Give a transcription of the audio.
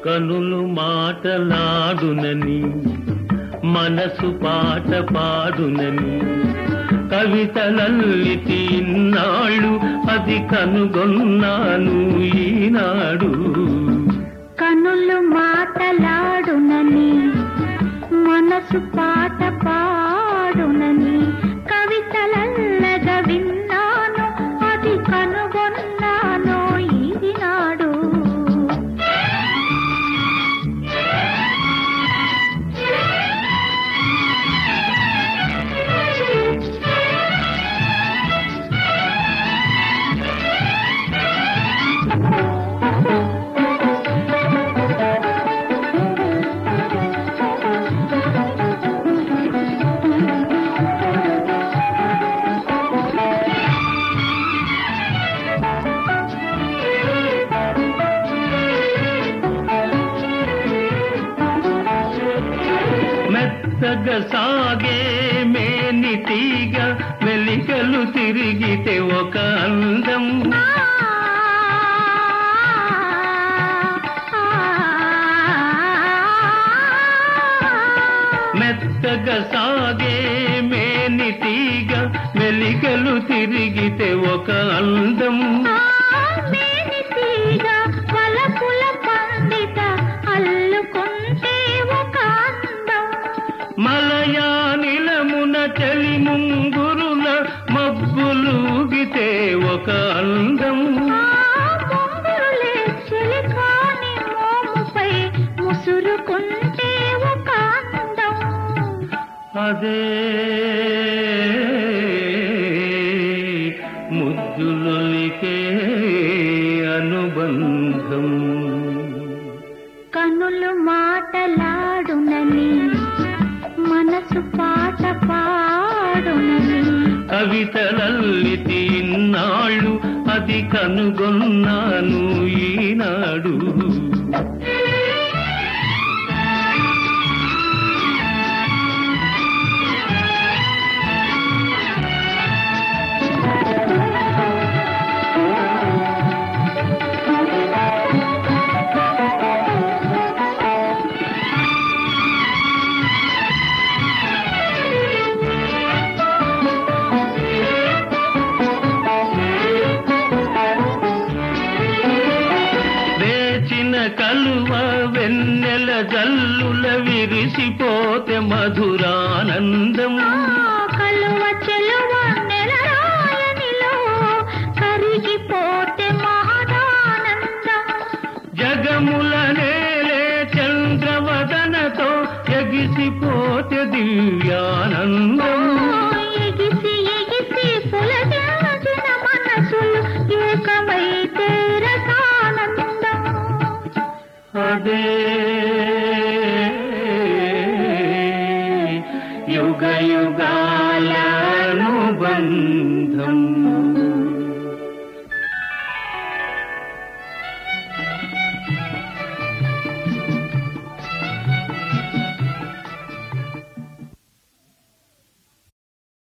కనులు మాటలాడునని మనసు పాట పాడునని కవితలల్లితి ఇన్నాళ్ళు అది కనుగొన్నాను ఈనాడు కనులు మాటలాడునని మనసు పాట పాడునని కవితలల్లగా విన్నాను అది కనుగొన్నాను ఈనాడు మెత్తగా సాగే మేనిటీగ వెలికలు తిరిగితే ఒక అందం మెత్తగా సాగే మేనిటీగ వెలికలు తిరిగితే ఒక అందం మేనితీగా వలపుల పండిత అల్లుకుంటే ఒక అందం మలయానిలమున చలి ముంగురుల మబ్బులూగితే ఒక అందం బొంగురులే చిలికాని మోముపై ముసురుకుంటే ఒక అందం అదే ముద్దులొలికే అనుబంధం కనులు మాటలాడునని మనసు పాట పాడునని కవితలల్లితి ఇన్నాళ్ళు అది కనుగొన్నాను ఈనాడు వేచిన కలువ వెన్నెల జల్లుల విరిసిపోతే మధురానందం కలువ చెలువ నెలరాయనిలో కరిగిపోతే మహదానందం జగముల నేలే చంద్రవదనతో ఎగిసిపోతే దివ్యానందం ఎగిసి ఎగిసి పులకించిన మనసులు ఏకమైతే రసానందం అదే యుగ యుగ